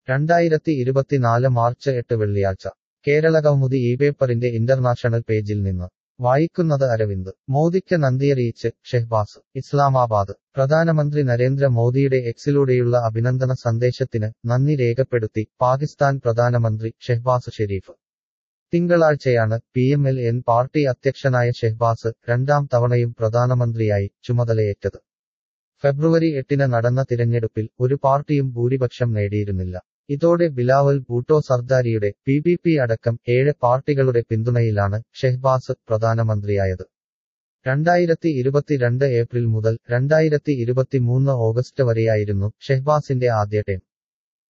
രണ്ടായിരത്തി ഇരുപത്തിനാല് മാർച്ച് എട്ട് വെള്ളിയാഴ്ച കേരളകൗമുദി ഈ പേപ്പറിന്റെ ഇന്റർനാഷണൽ പേജിൽ നിന്ന് വായിക്കുന്നത് അരവിന്ദ് മോദിക്ക് നന്ദിയറിയിച്ച് ഷെഹ്ബാസ് ഇസ്ലാമാബാദ് പ്രധാനമന്ത്രി നരേന്ദ്ര മോദിയുടെ എക്സിലൂടെയുള്ള അഭിനന്ദന സന്ദേശത്തിന് നന്ദി രേഖപ്പെടുത്തി പാകിസ്ഥാൻ പ്രധാനമന്ത്രി ഷെഹ്ബാസ് ഷെരീഫ് തിങ്കളാഴ്ചയാണ് P M L N party അധ്യക്ഷനായ ഷെഹ്ബാസ് രണ്ടാം തവണയും പ്രധാനമന്ത്രിയായി ചുമതലയേറ്റത് ഫെബ്രുവരി എട്ടിന് നടന്ന തിരഞ്ഞെടുപ്പിൽ ഒരു പാർട്ടിയും ഭൂരിപക്ഷം നേടിയിരുന്നില്ല ഇതോടെ ബിലാവൽ ഭൂട്ടോ സർദാരിയുടെ പി ബി പി അടക്കം ഏഴ് പാർട്ടികളുടെ പിന്തുണയിലാണ് ഷെഹ്ബാസ് പ്രധാനമന്ത്രിയായത് രണ്ടായിരത്തി ഇരുപത്തിരണ്ട് ഏപ്രിൽ മുതൽ രണ്ടായിരത്തി ഇരുപത്തിമൂന്ന് ഓഗസ്റ്റ് വരെയായിരുന്നു ഷെഹ്ബാസിന്റെ ആദ്യ ടേം